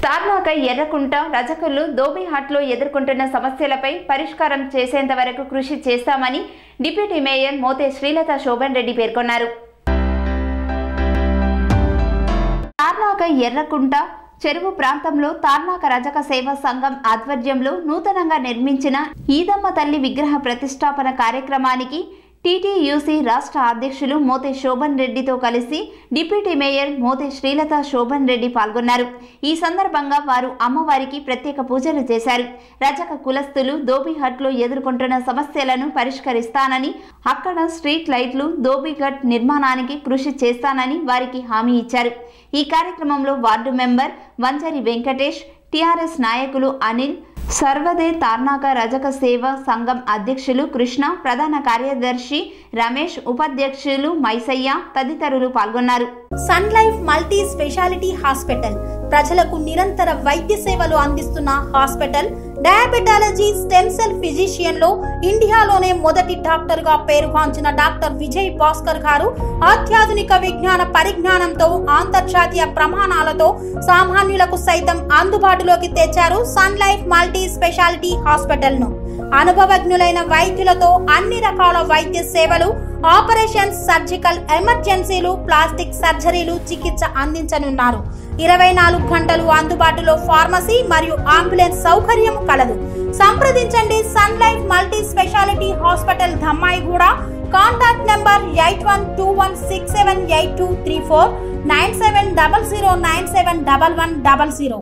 తార్నాక ఎర్రకుంట రజకులు దోబిహాట్లో ఎదుర్కొంటున్న సమస్యలపై పరిష్కారం చేసేంత వరకు కృషి చేస్తామని డిప్యూటీ మేయర్ మోతే శ్రీలత శోభన్ రెడ్డి పేర్కొన్నారు తార్నాక ఎర్రకుంట చెరువు ప్రాంతంలో తార్నాక రజక సేవా సంఘం ఆధ్వర్యంలో నూతనంగా నిర్మించిన ఈదమ్మ తల్లి విగ్రహ ప్రతిష్టాపన కార్యక్రమానికి టీటీయూసీ రాష్ట్ర అధ్యక్షులు మోతే శోభన్ రెడ్డితో కలిసి డిప్యూటీ మేయర్ మోతే శ్రీలత శోభన్ రెడ్డి పాల్గొన్నారు ఈ సందర్భంగా వారు అమ్మవారికి ప్రత్యేక పూజలు చేశారు రజక కులస్తులు దోబిహట్లో ఎదుర్కొంటున్న సమస్యలను పరిష్కరిస్తానని అక్కడ స్ట్రీట్ లైట్లు దోబిఘట్ నిర్మాణానికి కృషి చేస్తానని వారికి హామీ ఇచ్చారు ఈ కార్యక్రమంలో ward member Vanjari Venkatesh TRS నాయకులు అనిల్ సర్వదే తార్నాక రజక సేవ సంఘం అధ్యక్షులు కృష్ణ ప్రధాన కార్యదర్శి రమేష్ ఉపాధ్యక్షులు మైసయ్య తదితరులు పాల్గొన్నారు sun life multi speciality hospital ప్రజలకు నిరంతర వైద్య సేవలు అందిస్తున్న hospital diabetology stem cell physician లో ఇండియాలోనే మొదటి డాక్టర్ గా పేరుగాంచిన డాక్టర్ విజయ్ భాస్కర్ గారు అత్యాధునిక విజ్ఞాన పరిజ్ఞానంతో అంతర్జాతీయ ప్రమాణాలతో సామాన్యులకు సైతం అందుబాటులోకి తెచ్చారు sun life multi speciality hospital ను అనుభవజ్ఞులైన వైద్యులతో అన్ని రకాల వైద్య సేవలు ఆపరేషన్స్ సర్జికల్ ఎమర్జెన్సీలు ప్లాస్టిక్ సర్జరీలు చికిత్స అందించనున్నారు ఇరవై నాలుగు గంటలు అందుబాటులో ఫార్మసీ మరియు అంబులెన్స్ సౌకర్యం కలదు సంప్రదించండి sun life multi speciality hospital Dammaiguda contact number eight one two one six seven eight two three four nine seven double zero nine seven double one double zero